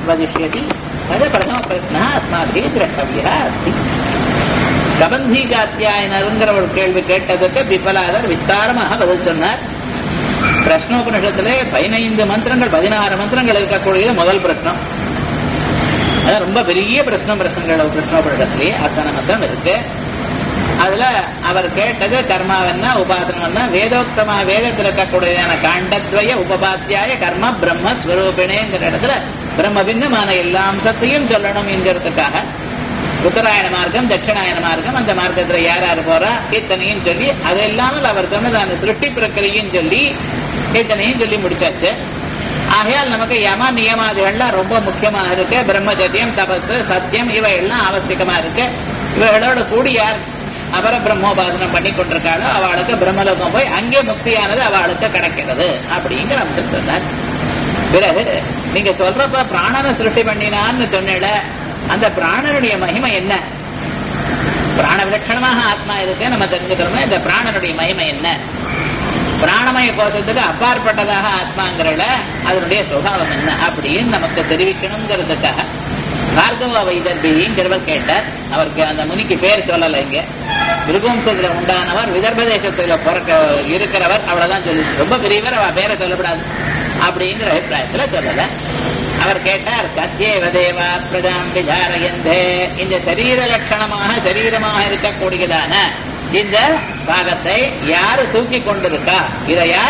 वदिष्यति तद् प्रथमप्रश्नः अस्माभिः द्रष्टव्यः अस्ति கபந்தி காத்தியாயனருங்கிற ஒரு கேள்வி கேட்டதுக்கு பிப்பலாதர் விஸ்தாரமாக பதில் சொன்னார் பிரஷ்னோபனிஷத்திலே பதினைந்து மந்திரங்கள் பதினாறு மந்திரங்கள் இருக்கக்கூடியது முதல் பிரஷ்னம் அது ரொம்ப பெரிய பிரஷ்னம் பிரசனங்கள் பிரஷ்னோபனிஷத்திலேயே அத்தனை மந்திரம் இருக்கு அதுல அவர் கேட்டது கர்மாவென்ன உபாசனம்னா வேதோக்தமா வேதத்தில் இருக்கக்கூடியதான காண்டத்வய உபபாத்தியாய கர்ம பிரம்ம ஸ்வரூபிணேங்கிற இடத்துல பிரம்ம பின்னமான எல்லா அம்சத்தையும் சொல்லணும் என்கிறதுக்காக உத்தராயண மார்க்கம் தட்சிணாயன மார்க்கம் அந்த மார்க்கத்துல யார் யார் போறா இத்தனையும் சொல்லி அது இல்லாமல் அவர் சொன்னது அந்த சிருஷ்டி பிரக்கிரியும் சொல்லி இத்தனையும் சொல்லி முடிச்சாச்சு ஆகையால் நமக்கு யம நியமாதிகள்லாம் ரொம்ப முக்கியமாக இருக்கு பிரம்மச்சரியம் தபஸ் சத்தியம் இவை எல்லாம் அவசியமா இருக்கு இவைகளோட கூடி யார் அபர பிரம்மோபாசனம் பண்ணி கொண்டிருக்காளோ அவளுக்கு பிரம்மலோகம் போய் அங்கே முக்தியானது அவளுக்கு கிடைக்கிறது அப்படிங்கிற அம்சம் சொன்னார் பிறகு நீங்க சொல்றப்ப பிராணனை சிருஷ்டி பண்ணினான்னு சொன்னேட அந்த பிராணனுடைய மகிமை என்ன பிராண விலட்சணமாக ஆத்மா இருக்கு நம்ம தெரிஞ்சுக்கிறோமே இந்த பிராணனுடைய மகிமை என்ன பிராணமய கோஷத்துக்கு அப்பாற்பட்டதாக ஆத்மாங்கிறல அதனுடைய சுபாவம் என்ன அப்படின்னு நமக்கு தெரிவிக்கணுங்கிறதுக்காக பார்கவ வைதர்பிங்கிறவர் கேட்டார் அவருக்கு அந்த முனிக்கு பேர் சொல்லலை இங்க விருகவம்சத்துல உண்டானவர் விதர்ப தேசத்துல பிறக்க இருக்கிறவர் அவ்வளவுதான் சொல்லி ரொம்ப பெரியவர் அவ பேரை சொல்லப்படாது அப்படிங்கிற அபிப்பிராயத்துல சொல்லல அவர் கேட்டார் சத்தியேவ தேவா பிரஜாம் விசாரயந்தே இந்த சரீர லட்சணமாக சரீரமாக இருக்கக்கூடியதான இந்த பாகத்தை யாரு தூக்கி கொண்டிருக்கா இதை யார்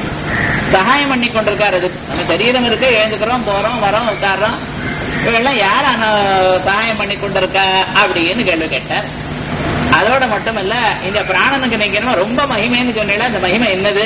சகாயம் பண்ணி கொண்டிருக்கார் அது நம்ம சரீரம் இருக்கு எழுந்துக்கிறோம் போறோம் வரோம் உட்கார்றோம் இவெல்லாம் யார் சகாயம் பண்ணி கொண்டிருக்கா அப்படின்னு கேள்வி கேட்டார் அதோட மட்டும் இல்ல இந்த பிராணனுக்கு நீங்க என்னமோ ரொம்ப மகிமைன்னு சொன்னீங்களா அந்த மகிமை என்னது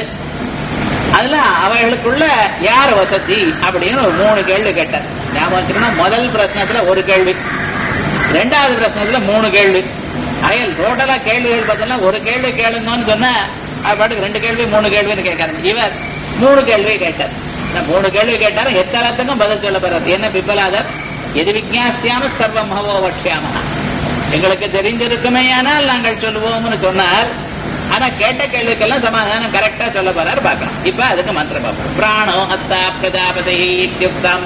அதுல அவர்களுக்குள்ள யார் வசதி அப்படின்னு ஒரு மூணு கேள்வி கேட்டார் ஞாபகம் வச்சுக்கணும் முதல் பிரச்சனத்துல ஒரு கேள்வி ரெண்டாவது பிரச்சனத்துல மூணு கேள்வி அயல் டோட்டலா கேள்விகள் பார்த்தோம்னா ஒரு கேள்வி கேளுங்கன்னு சொன்னா அது பாட்டுக்கு ரெண்டு கேள்வி மூணு கேள்வின்னு கேட்கறாங்க இவர் மூணு கேள்வி கேட்டார் இந்த மூணு கேள்வி கேட்டாரும் எத்தனத்துக்கும் பதில் சொல்ல போறாரு என்ன பிப்பலாதர் எது விஜயாசியாம சர்வ மகவோ வட்சியாம எங்களுக்கு தெரிஞ்சிருக்குமே ஆனால் நாங்கள் சொல்லுவோம்னு சொன்னார் ஆனா கேட்ட கேள்விக்கெல்லாம் சமாதானம் கரெக்டா சொல்ல போறாரு பார்க்கலாம் இப்ப அதுக்கு மந்திரம் பார்ப்போம் பிராணோ அத்தா பிரஜாபதி இத்தியுக்தம்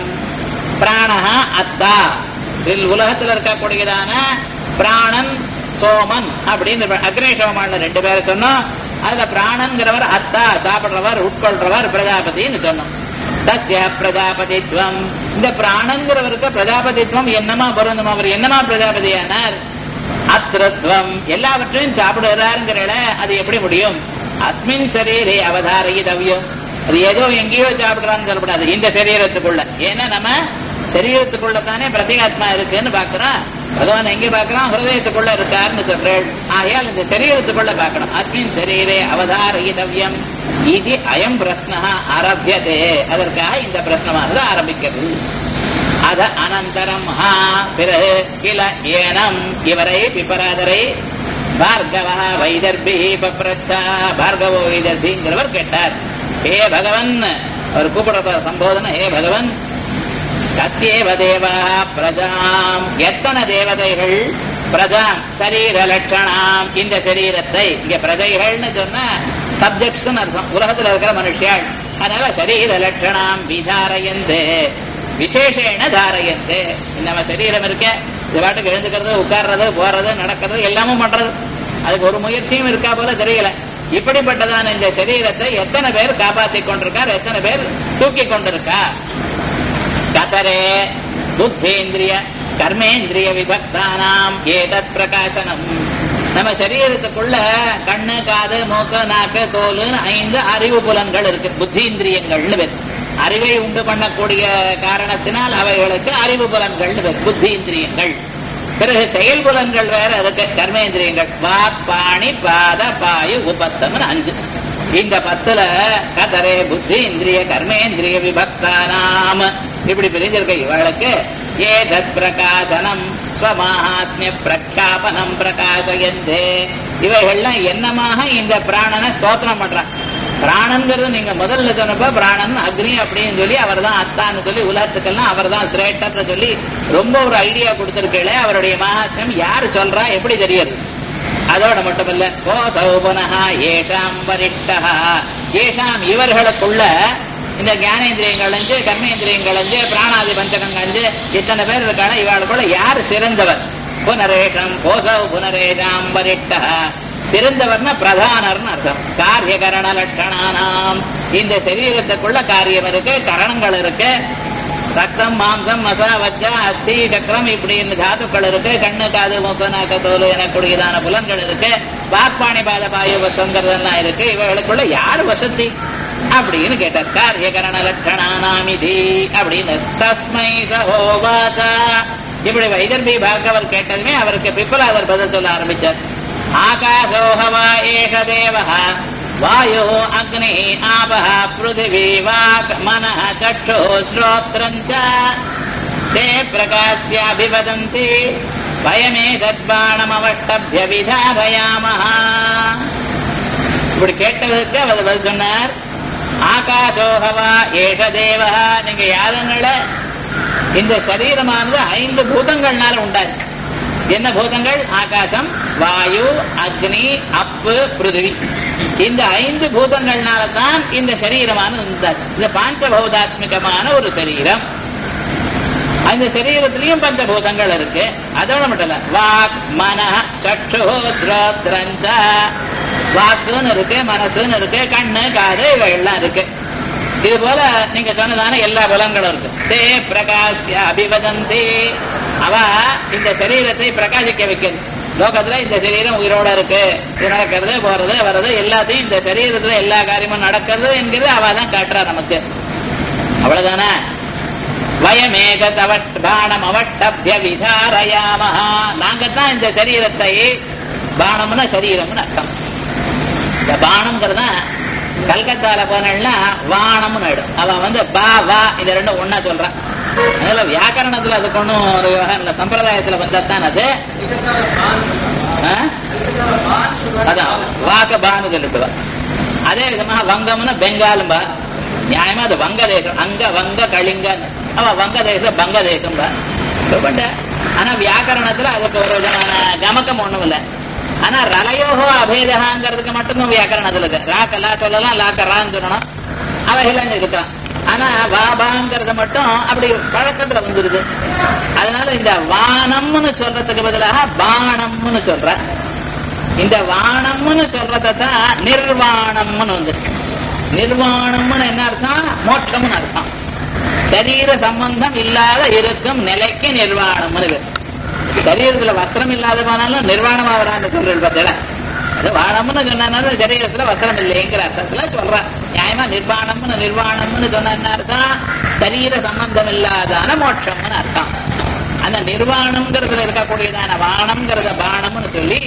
பிராணஹா அத்தா இதில் உலகத்தில் இருக்கக்கூடியதான பிராணன் சோமன் அப்படின்னு அக்னேஷமான ரெண்டு பேரை சொன்னோம் அதுல பிராணன்கிறவர் அத்தா சாப்பிடுறவர் உட்கொள்றவர் பிரஜாபதினு சொன்னோம் தஸ்ய பிரஜாபதித்வம் இந்த பிராணங்கிறவருக்கு பிரஜாபதித்வம் என்னமா பொருந்தும் அவர் என்னமா பிரஜாபதியானார் அத்திரத்வம் எல்லாவற்றையும் சாப்பிடுறாருங்கிறல அது எப்படி முடியும் அஸ்மின் சரீரே அவதாரயிதவ்யம் அது ஏதோ எங்கேயோ சாப்பிடுறான்னு சொல்லப்படாது இந்த சரீரத்துக்குள்ள ஏன்னா நம்ம சரீரத்துக்குள்ள தானே பிரதிகாத்மா இருக்குன்னு பாக்குறோம் பகவான் எங்க பாக்குறோம் ஹிருதயத்துக்குள்ள இருக்காருன்னு சொல்றேன் ஆகையால் இந்த சரீரத்துக்குள்ள பார்க்கணும் அஸ்மின் சரீரே அவதாரயிதவ்யம் இது அயம் பிரஸ்னா ஆரம்பியதே அதற்காக இந்த பிரश्னமானது ஆரம்பிக்கிறது அத அனந்தரம் ஹா பிறகு கில ஏனம் இவரை பிப்பராதரை பார்கவ வைதர்பி பப்ரச்சா பார்கவோ வைதர்பிங்கிறவர் கேட்டார் ஹே பகவன் அவர் கூப்பிடுற சம்போதனை ஹே பகவன் சத்தியேவ தேவா பிரஜாம் எத்தனை தேவதைகள் பிரஜாம் சரீர லட்சணாம் இந்த சரீரத்தை இங்க பிரஜைகள்னு சொன்னா சப்ஜெக்ட்ஸ் அர்த்தம் உலகத்துல இருக்கிற மனுஷியாள் அதனால சரீர லட்சணாம் விதாரயந்து விசேஷேன தாரயந்து நம்ம சரீரம் இருக்க இது பாட்டுக்கு எழுந்துக்கிறது உட்கார்றது போறது நடக்கிறது எல்லாமும் பண்றது அதுக்கு ஒரு முயற்சியும் இருக்கா போல தெரியல இப்படிப்பட்டதான இந்த சரீரத்தை எத்தனை பேர் காப்பாத்தி கொண்டிருக்கார் எத்தனை பேர் தூக்கி கொண்டிருக்கா கதரே புத்தேந்திரிய கர்மேந்திரிய விபக்தானாம் ஏதத் பிரகாசனம் நம்ம சரீரத்துக்குள்ள கண்ணு காது மூக்கு நாக்கு தோலுன்னு ஐந்து அறிவு புலன்கள் இருக்கு புத்தீந்திரியங்கள்னு பேர் அறிவை உண்டு பண்ணக்கூடிய காரணத்தினால் அவைகளுக்கு அறிவு புலன்கள் பேர் புத்தீந்திரியங்கள் பிறகு செயல் புலன்கள் வேற அதுக்கு கர்மேந்திரியங்கள் வாக் பாணி பாத பாயு உபஸ்தம்னு அஞ்சு இந்த பத்துல கதரே புத்தி இந்திரிய கர்மேந்திரிய விபக்தானாம் இப்படி பிரிஞ்சிருக்க இவளுக்கு ஏதத் பிரகாசனம் ஸ்வமாத்மிய பிரக்யாபனம் பிரகாசயந்தே இவைகள்லாம் என்னமாக இந்த பிராணனை ஸ்தோத்திரம் பண்றான் பிராணங்கிறது நீங்க முதல்ல சொன்னப்ப பிராணன் அக்னி அப்படின்னு சொல்லி அவர் தான் அத்தான்னு சொல்லி உலகத்துக்கெல்லாம் அவர் தான் சிரேஷ்டர் சொல்லி ரொம்ப ஒரு ஐடியா கொடுத்திருக்கே அவருடைய மகாத்மியம் யாரு சொல்றா எப்படி தெரியுது அதோட மட்டுமல்ல ஓ சௌபனஹா ஏஷாம் வரிஷ்டா ஏஷாம் இவர்களுக்குள்ள இந்த ஞானேந்திரியங்கள் அஞ்சு கர்மேந்திரியங்கள் அஞ்சு பிராணாதி பஞ்சகம் அஞ்சு இத்தனை பேர் இருக்காங்க இவாளுக்குள்ள யார் சிறந்தவர் புனரேஷம் கோசவ் புனரேஷாம் வரிட்ட சிறந்தவர்னா பிரதானர்னு அர்த்தம் காரியகரண லட்சணானாம் இந்த சரீரத்துக்குள்ள காரியம் இருக்கு கரணங்கள் இருக்கு ரத்தம் மாம்சம் மசா வஜ்ஜா அஸ்தி சக்கரம் இப்படின்னு தாத்துக்கள் இருக்கு கண்ணு காது மூக்கு நாக்கு தோல் எனக்கூடியதான புலன்கள் இருக்கு வாக்பாணி பாத பாயு வசங்கிறதெல்லாம் இருக்கு இவர்களுக்குள்ள யார் வசதி அப்படின்னு கேட்டார் காரியகரண லட்சணானாமிதி அப்படின்னு தஸ்மை சகோவாச்சா இப்படி வைதர்பி பார்க்கவர் கேட்டதுமே அவருக்கு பிப்பலாதர் பதில் சொல்ல ஆரம்பிச்சார் ஆகாசோஹவா ஏஷ தேவः वायुः अग्निः आपः पृथिवी वाक् मनः चक्षुः श्रोत्रम् च ते प्रकाश्याभिवदन्ति वयमेतद्बाणमवष्टभ्य विधारयामः இப்படி கேட்டதுக்கு அவர் பதில் சொன்னார் ஆகாசோகவா ஏஷ தேவா நீங்க யாருங்கள இந்த சரீரமானது ஐந்து பூதங்கள்னால உண்டாயிருக்கு என்ன பூதங்கள் ஆகாசம் வாயு அக்னி அப்பு பிருத்திவி இந்த ஐந்து பூதங்கள்னால தான் இந்த சரீரமானது உண்டாச்சு இது பாஞ்சபௌதாத்மிகமான ஒரு சரீரம் அந்த சரீரத்திலையும் பஞ்சபூதங்கள் இருக்கு அதோட மட்டும் இல்ல வாக் மன சற்று ஸ்ரோத்ரஞ்ச வாக்குன்னு இருக்கு மனசுன்னு இருக்கு கண்ணு காது இவைகள்லாம் இருக்கு இது போல நீங்க சொன்னதான எல்லா பலன்களும் இருக்கு தே பிரகாசிய அபிவதந்தி அவ இந்த சரீரத்தை பிரகாசிக்க வைக்கிறது லோகத்துல இந்த சரீரம் உயிரோட இருக்கு இது நடக்கிறது போறது வர்றது எல்லாத்தையும் இந்த சரீரத்துல எல்லா காரியமும் நடக்கிறது என்கிறது அவ தான் காட்டுறா நமக்கு அவ்வளவுதானே வயமேக தவட் பானம் அவட்டபிய விதாரயாமஹா நாங்க தான் இந்த சரீரத்தை பானம்னா சரீரம்னு அர்த்தம் இந்த பானம்ங்கிறதா கல்கத்தால போனா வானம்னு ஆயிடும் அவன் வந்து பா வா இது ரெண்டும் ஒன்னா சொல்றான் அதனால வியாக்கரணத்துல அதுக்கு ஒன்றும் ஒரு விவகாரம் இல்லை சம்பிரதாயத்துல வந்தாதான் அது ஆ? அதான் வாக்க பான்னு சொல்லிட்டு அதே விதமா வங்கம்னு பெங்காலும்பா நியாயமா அது வங்கதேசம் அங்க வங்க கலிங்க அவ வங்கதேசம் பங்கதேசம் ரொம்ப ஆனா வியாக்கரணத்துல அதுக்கு ஒரு விதமான கமக்கம் ஒண்ணும் இல்ல ஆனா ரலயோகோ அபேதகாங்கிறதுக்கு மட்டும்தான் வியாக்கரணத்துல இருக்கு ராக்க லா சொல்லலாம் லாக்க ரான்னு சொல்லணும் அவைகள்லாம் இருக்கலாம் ஆனா வாபாங்கிறத மட்டும் அப்படி பழக்கத்துல வந்துருது அதனால இந்த வானம்னு சொல்றதுக்கு பதிலாக பானம்னு சொல்ற இந்த வானம்னு சொல்றதான் நிர்வாணம்னு வந்துருக்கு நிர்வாணம்னு என்ன அர்த்தம் மோட்சம்னு அர்த்தம் சரீர சம்பந்தம் இல்லாத இருக்கும் நிலைக்கு நிர்வாணம்னு பேரு. சரீரத்துல வஸ்திரம் இல்லாத போனாலும் நிர்வாணமா வரான்னு சொல்றது பார்த்தல அது வானம்னு சொன்னாலும் சரீரத்துல வஸ்திரம் இல்லைங்கிற அர்த்தத்துல சொல்ற நியாயமா நிர்வாணம்னு நிர்வாணம்னு சொன்ன என்ன அர்த்தம் சரீர சம்பந்தம் இல்லாதான மோட்சம்னு அர்த்தம் அந்த நிர்வாணம்ங்கிறதுல இருக்கக்கூடியதான வானம்ங்கிறத பானம்னு சொல்லி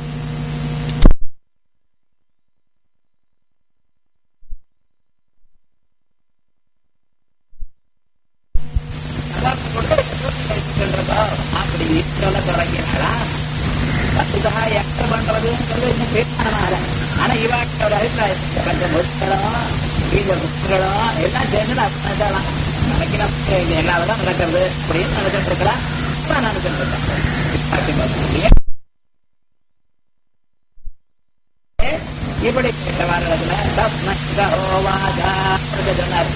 சொல்றதோ அப்படி சொல்ல தொடங்கினாளா வசுதா எக்க பண்றதுங்கிறது இன்னும் தீர்மானமாக ஆனா இவாட்ட ஒரு அபிப்பிராயம் கொஞ்சம் முஸ்களும் இந்த புத்தகளும் எல்லாம் சேர்ந்து அர்த்தம் நாளைக்கு நமக்கு இது எல்லா விதம் நடக்கிறது அப்படின்னு நினைச்சிட்டு இருக்கலாம் இப்ப நினைச்சிட்டு இருக்கேன் இப்படி கேட்டவாரத்துல தஸ்மோவாதா சொன்னார்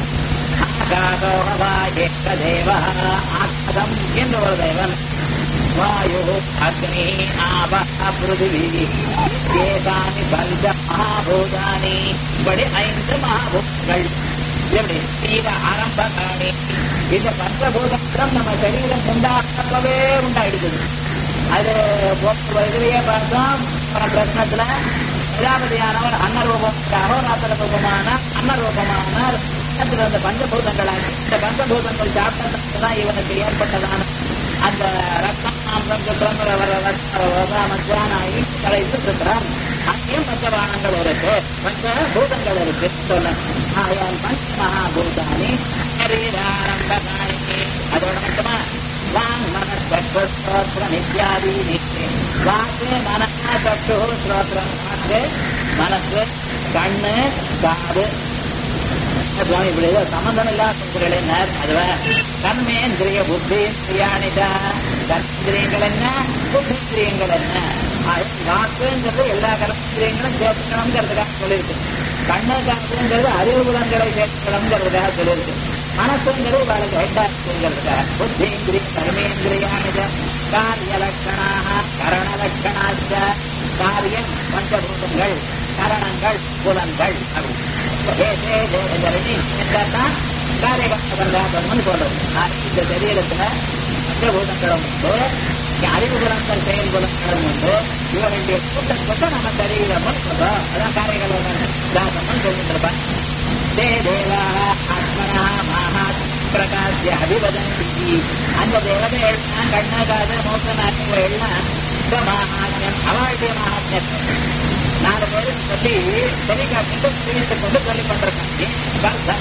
ஆகாசோகவாயேக ஆக்கதம் என்று ஒரு தேவன் வாயு அக்னி ஆப பிருத்திவி ஏதானி பஞ்ச மகாபூதானி இப்படி ஐந்து மகாபூதங்கள் எப்படி தீவ ஆரம்பகாணி இந்த பஞ்சபூதங்களும் நம்ம சரீரம் உண்டாகவே உண்டாயிடுது அது இதுலயே பார்த்தோம் போன பிரச்சனத்துல பிரஜாபதியானவர் அன்னரூபம் அகோராத்திர ரூபமான அன்னரூபமானார் அதுல அந்த பஞ்சபூதங்களாக இந்த பஞ்சபூதங்கள் சாப்பிட்டதுதான் இவனுக்கு ஏற்பட்டதான அந்த ரத்தம் மாம்சம் சுத்திரம் வர மத்தியானாகி கலைத்து சுத்திரம் அங்கேயும் பஞ்சபானங்கள் இருக்கு பஞ்ச பூதங்கள் இருக்கு சொன்ன ஆயால் பஞ்ச மகாபூதானி சரீராரம்பகாணி அதோட மட்டுமா வாங் மனஸ்வஸ்ரோத்திரம் இத்தியாதி வாக்கு மனச சற்று ஸ்ரோத்திரம் வாக்கு மனசு கண்ணு காது சுவாமி இப்படி ஏதோ சம்பந்தம் இல்லாத நேர் அதுவா கர்மேந்திரிய புத்தி இந்திரியானிதா கர்மேந்திரியங்கள் என்ன புத்திந்திரியங்கள் என்ன ஆக வாக்குங்கிறது எல்லா கர்மேந்திரியங்களும் சேர்த்துக்கணுங்கிறதுக்காக சொல்லியிருக்கு கண்ணு காசுங்கிறது அறிவு புலன்களை சேர்க்கிறதுங்கிறதுக்காக சொல்லியிருக்கு மனசுங்கிறது இவளுக்கு ஹெட்டா இருக்குங்கிறதுக்காக புத்தேந்திரிய கர்மேந்திரியானித காரிய லட்சணாக கரண லட்சணாச்ச காரியம் பஞ்சபூதங்கள் கரணங்கள் புலன்கள் அப்படிதான் காரியகர்மன்னு சொல்றது இந்த சரீரத்துல பஞ்சபூதங்களும் உண்டு அறிவு புலன்கள் செயல் புலன்களும் உண்டு இவருடைய கூட்டத்தை நம்ம சரீரம்னு சொல்றோம் அதான் காரியகர்மன் சொல்லிட்டு இருப்பான் தே தேவா ஆத்மனா மகாத் பிரகாசிய அபிவதந்தி அந்த தேவதைகள் கண்ண காத மூக்க நாட்டுகள்லாம் மகாத்மியம் அவளுடைய மகாத்மியம் நாலு பேரும் சொல்லி சொல்லி காட்டிட்டு தெரிவித்துக் கொண்டு சொல்லிக் கொண்டிருக்காங்க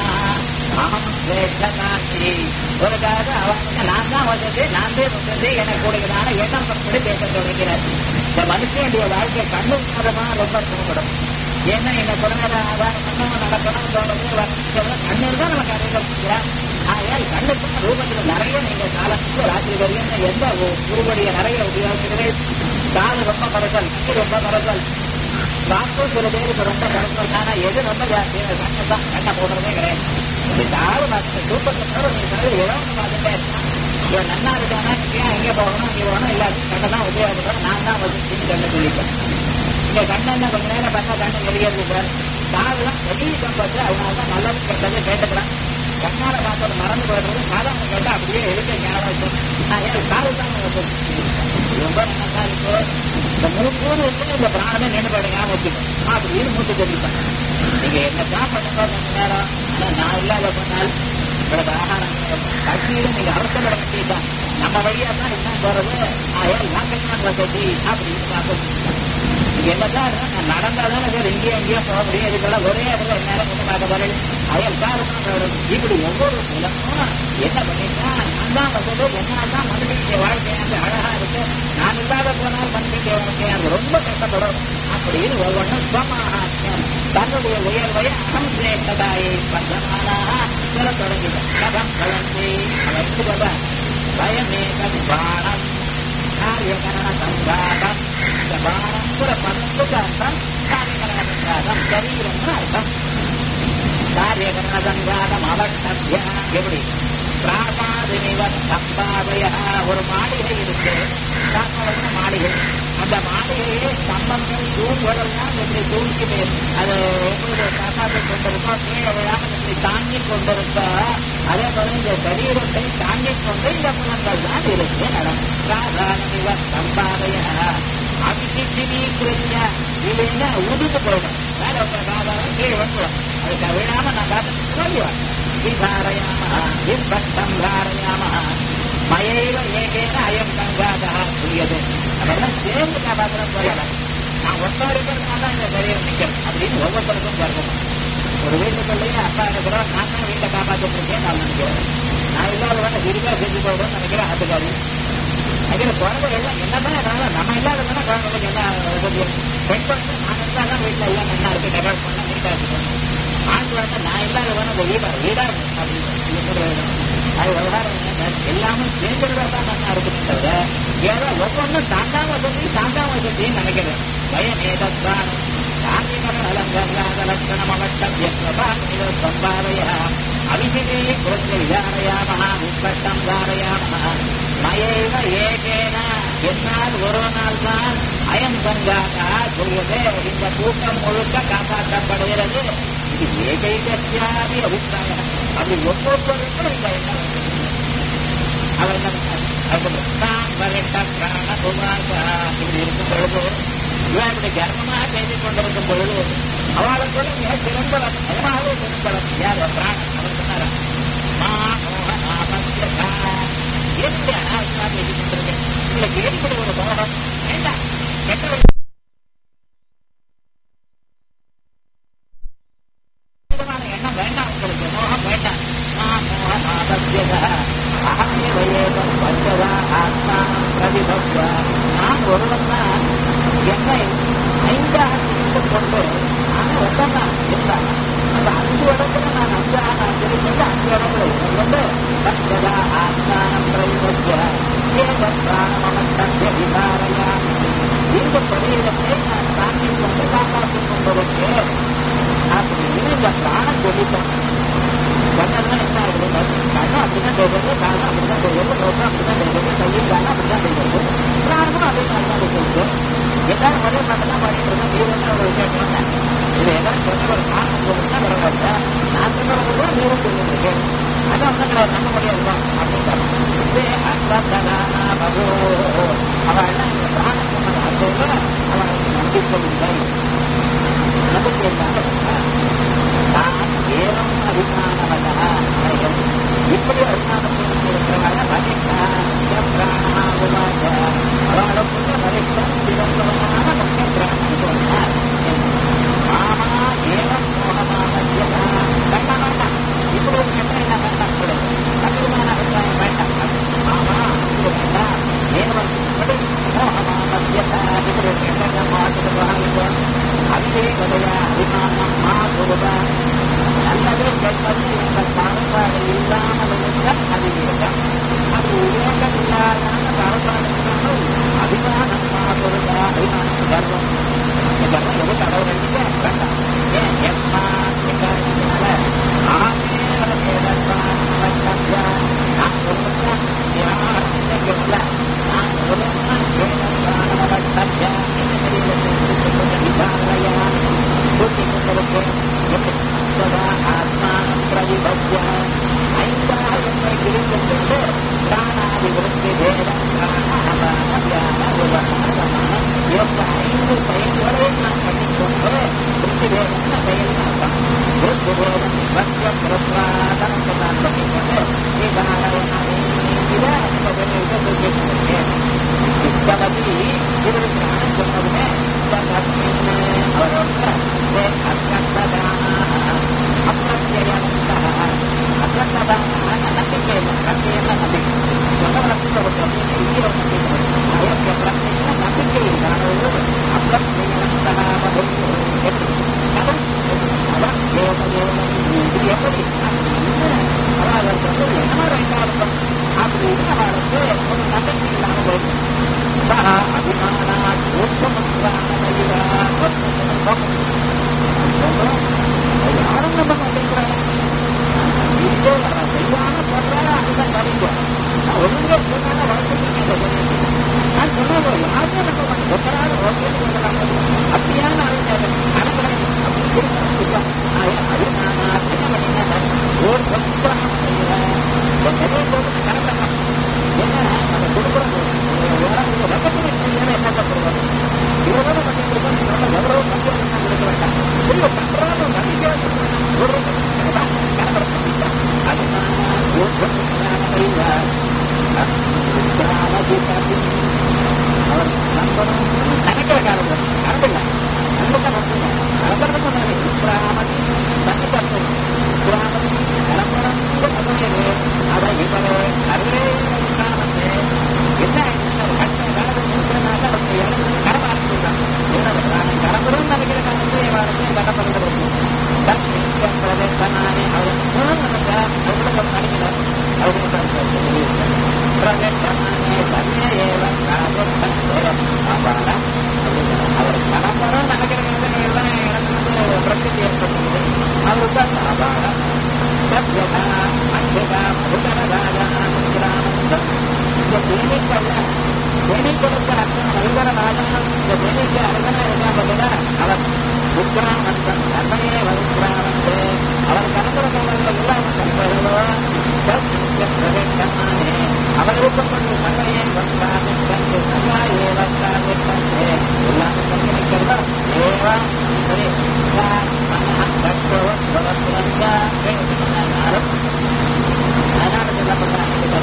அகம் ஸ்ரேஷ்டகாசி ஒரு காத அவங்க நான் தான் வசதி நான் தான் வசதி எனக்கு கூடியதான எண்ணம் படி பேச தொடங்கிறார் இந்த மனுஷனுடைய வாழ்க்கை கண்ணு மூலமா ரொம்ப தூங்கணும் ஏன்னா இந்த குழந்தை ஆதாரம் பண்ணணும் நடக்கணும் தோணுது வசதிகள் கண்ணு தான் நமக்கு அறிவிக்கிறார் ஆகையால் கண்ணுக்கு ரூபத்தில் நிறைய நீங்க காலத்துக்கு ராத்திரி வரையும் எந்த உருவடைய நிறைய உபயோகிக்கிறீர்கள் காது ரொம்ப மறக்கல் கண்ணு ரொம்ப மறக்கல் டாக்டர் சில பேருக்கு ரொம்ப மறக்கல் ஆனா எது ரொம்ப ஜாஸ்தி கண்ணு தான் கண்ணை போடுறதே கிடையாது இப்படி காது பார்த்து தூக்கத்தை நீங்க சொல்றது இழந்து பார்த்துட்டே இருக்கான் இவன் நன்னா இருக்கானா ஏன் எங்கே போகணும் இங்கே போகணும் எல்லாத்தையும் கண்ணை தான் உபயோகப்படுறோம் நான் தான் வசதின்னு கண்ணு சொல்லிட்டேன் இங்க கண்ணை கொஞ்ச நேரம் பார்த்தா கண்ணு வெளியேறது சார் காதுலாம் வெளியே கம்பத்து அதனால தான் நல்லது கெட்டது கேட்டுக்கிறான் கண்ணால பார்த்தது மறந்து போயிடுறது சாதாரண கேட்டா அப்படியே எழுத ஞாபகம் வச்சு நான் ஏன் காது தான் ரொம்ப நல்லா இருக்கு இந்த மூணு இருக்கு இந்த பிராணமே நின்று போயிட ஞாபகம் வச்சுக்கணும் அப்படின்னு மூட்டு தெரிவிப்பேன் நீங்க என்னதான் பண்ணுங்க கொஞ்ச நேரம் ஆனா நான் இல்லாத பண்ணால் உங்களுக்கு ஆகாரம் கட்சியில நீங்க அவசரப்பட வேண்டியதுதான் நம்ம வழியா தான் என்ன போறது ஆயால் நாங்கள் வசதி அப்படின்னு பார்க்க என்னதான் இருந்தா நான் நடந்தாதானே சார் இங்கேயும் எங்கேயும் போக முடியும் இதுக்கெல்லாம் ஒரே இடத்துல என்னால கொண்டு பார்க்க போறேன் அயல் காரணம் இப்படி ஒவ்வொரு இலக்கும் என்ன பண்ணிட்டா நான் தான் வசதி என்ன தான் மனுஷனுடைய வாழ்க்கை அந்த அழகா இருக்கு நான் இல்லாத போனால் மனுஷனுடைய வாழ்க்கை அது ரொம்ப கஷ்டப்படும் அப்படின்னு ஒவ்வொன்றும் சுவமாகாத்மியம் தன்னுடைய உயர்வை அகம் சேர்ந்ததாயை பந்தமானாக சொல்ல தொடங்கிடும் கதம் கலந்தி அவன் சொல்ற பயமேகம் பானம் காரியகரண சங்காதம் இந்த பானங்கிற பதத்துக்கு அர்த்தம் காரியகரண சங்காதம் சரீரம்னு அர்த்தம் காரியகரண சங்காதம் அவட்டத்தியா எப்படி பிராசாதினிவ சம்பாதையா ஒரு மாளிகை இருக்கு பிராசாதன மாளிகை அந்த மாளிகையே ஸ்தம்பங்கள் தூண்களெல்லாம் எப்படி தூக்கி அது எப்படி காப்பாற்றி கொண்டிருக்கோ கீழே விழாமல் எப்படி தாங்கி கொண்டிருக்கோ அதே போல இந்த சரீரத்தை தாங்கி கொண்டு இந்த புலங்கள் தான் இருக்கு பிராசாதினிவ சம்பாதையா அபிஷிஷினீக்கிருத்திய இல்லைன்னா உதுத்து போயிடும் வேற ஒரு சாதாரணம் கீழே வந்துடும் அதுக்கு விழாம நான் பார்த்து சொல்லுவேன் விதாரயாம விற்பட்டம் தாரயாம மயைவ ஏகேன அயம் கங்காதா புரியது அதெல்லாம் சேர்ந்து காப்பாத்திரம் சொல்லல நான் ஒன்றா இருக்கிறதுனால தான் இந்த சரீரம் நிற்கும் அப்படின்னு ஒவ்வொருத்தருக்கும் சொல்லணும் ஒரு வீட்டுக்குள்ளேயே அப்பா இருக்கிறோம் நான் தான் வீட்டை காப்பாற்றிட்டு இருக்கேன் நான் நினைக்கிறேன் நான் இல்லாதவன விரிவா செஞ்சு போடுறேன்னு நினைக்கிறேன் அதுக்காரி அதுல குழந்தை எல்லாம் என்னதான் இருந்தாலும் நம்ம இல்லாதவனா குழந்தைகளுக்கு என்ன வசதி பெண் குழந்தை நான் இருந்தா தான் வீட்டுல எல்லாம் நல்லா இருக்கு டெவலப் பண்ண நீட்டா இருக்கு ஆண் குழந்தை நான் இல்லாதவன அந்த வீடா வீடா இருக்கு அப்படின்னு அது விவகாரம் என்ன எல்லாமே சேர்ந்துருந்தா தான் நல்லா இருக்குமே தவிர ஏதோ ஒவ்வொன்றும் தாண்டாம வசதி தாண்டாம வசதின்னு நினைக்கிறேன் பயம் ஏதத்தான் காந்திகர அலங்கராத லட்சணம் அவட்டவியஸ்வபாமித சம்பாவய அபிஷேகே குலத்த விதாரயாம விஸ்வட்டம் தாரயாம மயைவ ஏகேன என்னால் ஒரு நாள் தான் அயம் சங்காதா சொல்லுது இந்த கூட்டம் முழுக்க காப்பாற்றப்படுகிறது இது ஏகைகத்தியாதி அபிப்பிராயம் அப்படி ஒவ்வொருவருக்கும் இந்த எண்ணம் அவர் என்ன இப்படி இருக்கும் பொழுது இவன் இப்படி கர்மமாக பேசிக் கொண்டிருக்கும் பொழுது அவளுக்குள்ள மிக சிறந்தவன் நிஜமாகவே சிறந்தவன் யார் பிராணன் அவர் சொன்னாரா மா மோகனாமஸ்யதா எப்படி அனாவசியமா பேசிக் கொண்டிருக்கேன் உங்களுக்கு ஏற்படும் ஒரு மோகம் வேண்டாம் கெட்ட எண்ணம் வேண்டாம் உங்களுக்கு மோகம் வேண்டாம் மா மோகனாமஸ்யதா அகமேவ ஏகம் பஞ்சதா ஆத்மா பிரதிபத்வ நான் ஒருவன் தான் என்னை ஐந்தாக பிரித்துக் கொண்டு நான் ஒன்றா இருந்தான் அந்த அஞ்சு இடத்துல நான் அஞ்சாக நான் பிரித்து அஞ்சு இடத்துல இருந்து பஞ்சதா ஆத்மானம் பிரதிபத்வ ஏகம் பிராணமமத்தத்திய விதாரையா இந்த சரீரத்தை நான் தாங்கிக் கொண்டு காப்பாற்றிக் கொண்டிருக்கேன் அப்படின்னு இந்த பிராணம் சொல்லிட்டோம் சொன்னதுதான் என்ன ஆகுது கண்ணும் அப்படிதான் போகிறது காலம் அப்படிதான் போகிறது நோக்கம் அப்படிதான் போகிறது கையும் காலம் அப்படிதான் போகிறது பிராணமும் அதே மாதிரி தான் போகிறது எல்லாரும் ஒரே பாட்டு தான் பாடிட்டு இருக்கோம் நீ வந்து ஒரு விசேஷம் இது எல்லாரும் சொன்ன ஒரு காரணம் சொல்லுங்க பரவாயில்ல நான் சொன்னது தான் நீரும் சொல்லிட்டு அதான் ஒன்றும் கிடையாது நம்ப முடியாது அப்படின்னு அவள் எல்லாம் இந்த பிராணம் சொன்னது அதோட அவள் நம்பிக்கை இல்லை நம்பிக்கை இல்லாமல் நான் ஏனம் அபிமானவதா இப்படி அபிமானம் இருக்கிறவங்க வரிஷ்டாக அவளுக்குள்ள வரிஷ்டம் சிறந்தவனான முக்கிய பிராணம் மாமா ஏனம் மோகமானது வேண்டாம் வேண்டாம் இப்படி ஒரு கெட்ட என்ன வேண்டாம் கூடாது அபிமான அபிமானம் வேண்டாம் மாமா இது வேண்டாம் ஏனம் இப்படி மோகமானது இப்படி ஒரு கெட்ட என்ன மாற்றுவாங்க அவிவேகதையா அபிமானம் மா குருதா நல்லது கெட்டது என்ற பாகுபாடு இல்லாமல் இருந்த அவிவேகம் அது விவேகம் இல்லாத பாகுபாடு இல்லாமல் அபிமானம் மா குருதா அபிமானம் கர்வம் கர்வம் எது கடவுள் வேண்டாம் ஏன் எப்பா எங்கால ஆமே நான் ஒழுங்கா யாருக்கும் நான் ஒழுங்கா ஆத்மானம் பிரதிபத்ய ஐந்தாக என்னை பிரித்துக் கொண்டு பிராணாதிவிருத்தி வேதம் பிராணாபான தியான உபகாரமான இந்த ஐந்து செயல்களையும் நான் பண்ணிக்கொண்டு விருத்தி வேதம்னு செயல் அர்த்தம் விருத்தி வேதம் பக்ய பிரபாதம் நான் பண்ணிக்கொண்டு இதாரயண இதை இத்தவதி இருபத்தி சொன்னதுமே அவரோட அப்பிரத்யவந்தः அப்பிரத்யவந்தः நம்பிக்கை நம்பிக்கையென்ன நம்பிக்கை சொன்னவர்களுக்கு ஒரு நம்பிக்கை இங்கே ஒரு நம்பிக்கை அவருக்கு பிரத்யேக நம்பிக்கை இருக்கிறது அப்பிரத்யவந்தः எப்படி அவர் தேவதேவன் இது எப்படி அவர்களுக்கு வந்து என்ன ரெண்டாவது அப்படின்னு அவளுக்கு ஒரு நம்பிக்கை இல்லாமல் போயிடுது சக அபிமானாத் ஊக்கமுத்ராணமைவா யாரும் நம்ப மாட்டேங்கிறாங்க இதோ செய்யாம சொல்றாரு அதுதான் சரிங்க நான் ஒழுங்கா சொன்னால வளர்த்துருக்கீங்க நான் சொன்னது யாருமே நம்ப மாட்டேன் ஒருத்தரால ஓகேன்னு சொல்லலாம் அப்படியான அனுப்புறேன் அபிமானாத் என்ன பண்ணீங்க ஒரு சமுத்திரம் நிறைய போது கணக்கலாம் ஏன்னா நம்ம கொடுக்குறோம் ரெக்கமெண்ட் செய்யாம என்ன பண்ணுறது இவ்வளவு பண்ணிட்டு நம்ம எவ்வளவு மத்தியம் கொடுக்க வேண்டாம் இல்லை பண்றாங்க நம்பிக்கை ஒரு அவர் நம்பணும் நினைக்கிற காலம் நடந்தில்ல நம்பிக்கை நடத்திല്ല நடக்கிறதுக்கு உத்ராமதி நம்பிக்கை உத்ராமதி நிரம்பரம் அதுவே அதை இவரே அதே உத்ராமத்தை என்ன கடம்பரும் நினைக்கிற காலத்து வாரத்தை கடப்படுகிறது பிரவேசனானே அவர் பிரவேசனானே தன்னை ஏவம் அவர் கடம்பரும் நினைக்கிற காலத்துல எல்லாம் இடத்துல பிரசித்தி ஏற்படுகிறது அவருக்கு அபாரம் சத்யதா அத்யதா புதரராஜா கிராமந்தம் இந்த தேனிக்கல்ல தேனிக்கலுக்கு அர்த்தம் வைவர ராஜானம் இந்த தேனிக்கு அரசனா இருக்கான் பார்த்தீங்களா அவர் உத்ராமந்தம் தன்னையே உத்ராமந்து அவர் கடந்த காலத்தில் இல்லாம கண்டோ பிரவேசமானே அவர் ரூபப்பட்டு தன்னையே வந்தாமித்தந்து நல்லா ஏ வந்தாமித்தந்து எல்லாமே தங்கி நிற்கிறதா ஏவா சரி அதனால என்ன பண்றாங்க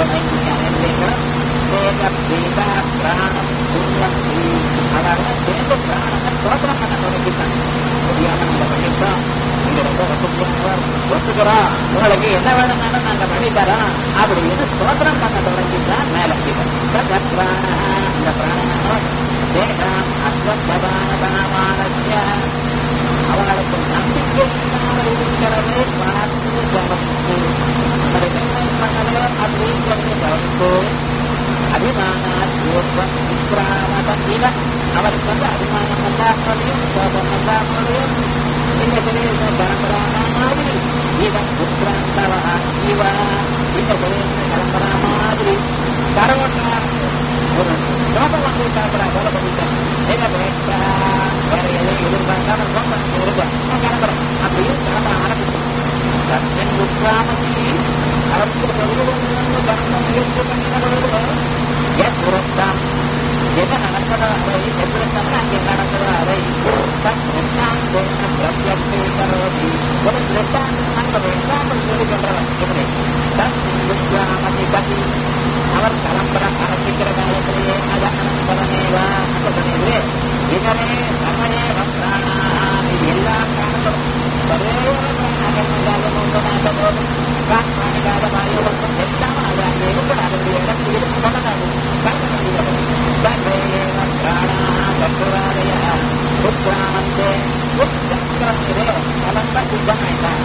பிராணம் உன்னத்தி அதாவது சேர்ந்து பிராணத்தை தோற்றம் பண்ண தொடங்கிட்டாங்க முடியாம நம்ம பண்ணிட்டோம் நீங்க ரொம்ப வசதியானவர் ஒத்துக்கிறோம் உங்களுக்கு என்ன வேணும்னாலும் நாங்க பண்ணித்தரோம் அப்படின்னு ஸ்தோத்திரம் பண்ண தொடங்கிட்டான் மேல பிராண இந்த பிராணம் தேகம் அஸ்வத்தபானதாமானஸ்ய அவர்களுக்கு நம்பிக்கை இல்லாமல் இருக்கிறதை பார்த்து கவனித்து நம்முடைய நிர்ணயம் பண்ணதோ அப்படிங்கிறது கவனித்து அபிமானாத் யோகம் விக்ராமதம் இவ அவருக்கு வந்து அபிமானம் வந்தாமலையும் கோபம் வந்தாமலையும் இந்த சரீரத்தை பரம்பரான மாதிரி இவன் உத்ராந்தவ இவ இந்த சரீரத்தை பரம்பரா மாதிரி பரவட்டா ஒரு சோகம் வந்து சாப்பிடா போல பண்ணிட்டேன் என்ன பேட்டா வேற எதையும் எதிர்பார்க்காம சோகம் இருப்பேன் நான் கிளம்புறேன் அப்படின்னு கிளம்ப ஆரம்பிச்சு தன் உத்ராமதி அவருக்கு வெளியிலிருந்து கர்ம முயற்சி பண்ணின பொழுது என் புறத்தான் என்ன நடந்ததோ அதை எதிர்த்தம் அங்கே நடந்ததோ அதை தன் உத்தாந்தேன பிரத்யத்தை கரோதி ஒரு திருஷ்டாந்தம் ஒரு எக்ஸாம்பிள் சொல்லி சொல்றவன் இப்படி தன் உத்ராமதி கதி அவர் கிளம்புற ஆரம்பிக்கிற காலத்திலேயே அதனந்தரமேவா அந்த சொன்னது இதரே சமயேவ பிராணா இது எல்லா பிராணங்களும் ஒரே ஒரு பிராணங்கள் உண்டு பிராணிகாத வாயுகளுக்கும் எல்லாம் அது அங்கே இருக்கிற அதனுடைய இடத்தில் இருந்து கொண்டதாகும் கலக்க முடியாது சர்வேவ பிராணா சத்துராலய உத்ராமந்தே உச்சக்கரமிரே கலம்ப சித்தமாயிட்டான்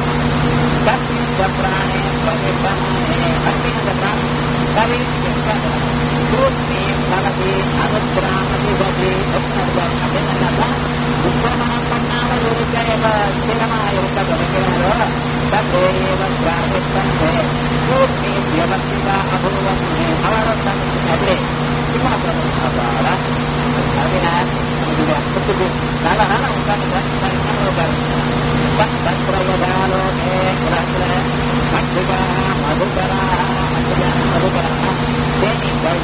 தஸ்மின் பிராணே பரிசமானே அஸ்மின் பிராணம் சரி பூர்த்தி பலதி அனுக்கிராமதி சதி அப்படின்னு உத்திரமணம் பண்ணாமல் இருக்க ஸ்திரமா இருக்க தொடங்கினாரோ தத்தேவ பிராபித்தந்தே பூர்த்தி வியவஸ்திதா அபூவன் அவர் அப்படி சும்மா அப்பாடா அதனால் நம்முடைய அற்புதத்துக்கு நல்ல நாள உட்காந்து தத்ரயதாலோகே உலகத்துல மட்சிகா மதுகரா மட்சிகா மதுகரா தேனீக்கள்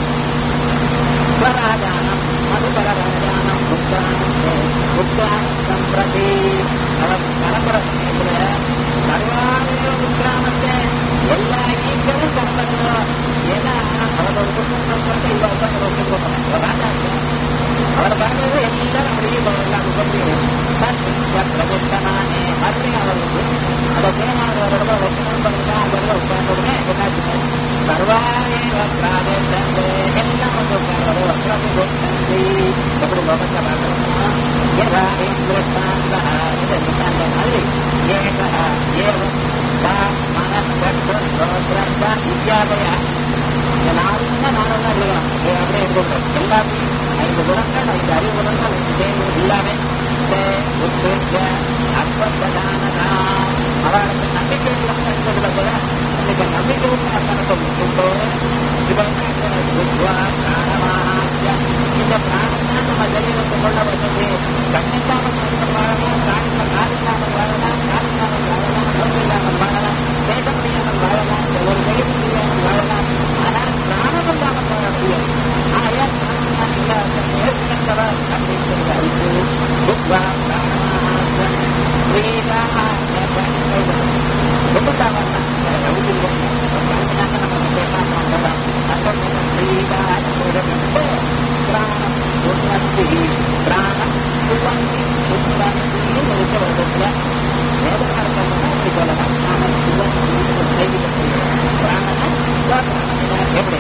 स्वराजानं मधुकरराजानं पुत्राणं पुत्राणं सम्प्रति அவர் பரம்பரத்தில் சர்வாதேவ உத்ராமத்தை எல்லா ஈக்களும் கற்பதோ ஏன்னா அவரோட குடும்பம் வந்து இவ உட்காந்து வச்சுருக்கோம் ராஜா அவர் பண்ணது எல்லாரும் அப்படியே எல்லாம் உட்காந்து பிரதிஷ்டனானே மறுபடியும் அவருக்கு அந்த திருமாவளவரோட வைக்கணும் பண்ணுறா அந்த உட்கார்ந்ததுமே என்னாச்சுமே சர்வாதேவ பிராதேசந்தே எல்லாம் வந்து உட்கார்ந்ததோ பிரதிஷ்டந்தி எப்படி லோகத்தை பார்க்கணும்னா யதா இந்திரஸ்தாந்த இந்த சித்தாந்த மாதிரி ஏக ஏவம் வா மனஸ்ரோத்ரஸ்த இத்தியாதய இந்த நாலுன்னா நாலுன்னா எழுதலாம் இது அப்படியே எடுத்துக்கிறோம் எல்லாத்தையும் ஐந்து குணங்கள் ஐந்து அறிவு குணங்கள் ஐந்து தேர்வு எல்லாமே உத்வேஜ அஸ்வத்தானதா அவளுக்கு நம்பிக்கை இல்லாமல் இருந்ததுல கூட இன்னைக்கு நம்பிக்கை உள்ள அர்த்தத்தை விட்டுட்டு இவன் புத்வா பிராணமானாச்ச இந்த பிராணம் நம்ம சரீரத்தை கொள்ள வந்தது கண்ணில்லாமல் மனிதன் வாழலாம் காலில் கால் இல்லாமல் வாழலாம் கால் இல்லாமல் வாழலாம் நோய் இல்லாமல் வாழலாம் பேச முடியாமல் வாழலாம் ஒரு வேலை முடியாமல் வாழலாம் ஆனால் பிராணம் இல்லாமல் வாழ முடியாது ஆயால் பிராணம் இல்லாத நேர்கின்றவர் அப்படின்னு சொல்லி அறிந்து புத்வா பிராணமானாச்ச ஸ்ரீதாக ரொம்ப சாதாரண பிராணம் உன்னத்தி பிராணம் சுவந்தி உன்னத்தி இருக்க வருடத்துல வேதகாரத்தை அப்படி சொல்லலாம் நாம சுவந்தி பிராணன எப்படி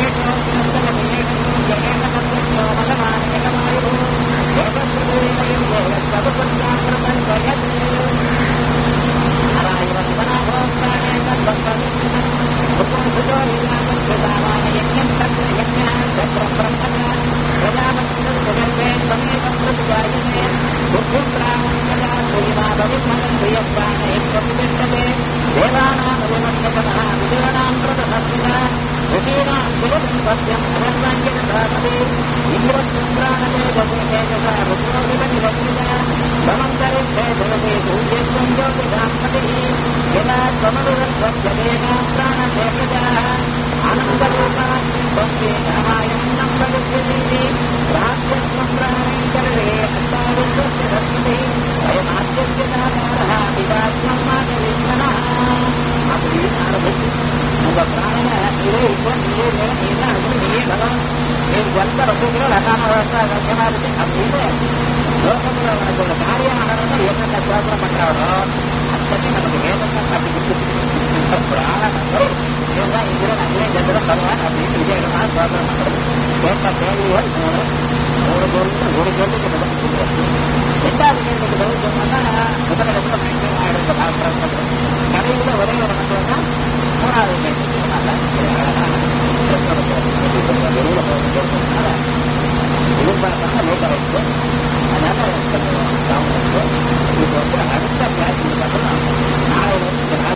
உங்க பிராணன நீரே இப்போ நீயே வேற நீ என்ன அனுப்பி நீயே பகவான் நீ எந்த ரசங்களோ லகாம விவசாய கஷ்டமா இருக்கு அப்படின்னு லோகத்துல உனக்கு ஒரு காரியம் ஆகணும்னா என்னென்ன சோதனை பண்றாரோ அத்தனை நமக்கு வேதத்தை அப்படி கொடுத்து பிராணனங்கள் இதுதான் இந்திரன் அங்கே சந்திரன் பகவான் அப்படின்னு விஜயகரமா சோதனை பண்றது கேட்ட கேள்விகள் மூணு மூணு கேள்வி ஒரு கேள்விக்கு பதில் சொல்லுவாங்க ரெண்டாவது கேள்விக்கு பதில் சொன்னா முதலிடத்துல பயங்கரம் ஆயிடுச்சு பாக்குறோம் கடையில ஒரே ஒரு மட்டும் தான் மூணாவது கேள்விக்கு சொன்னாங்க வெளியில போகிறதுனால எதிர்பார்க்காம லேட் ஆயிடுச்சு அதனால கொஞ்சம் தாமதம். இது வந்து அடுத்த கிளாஸ் இதுக்கப்புறம் நாளை வந்து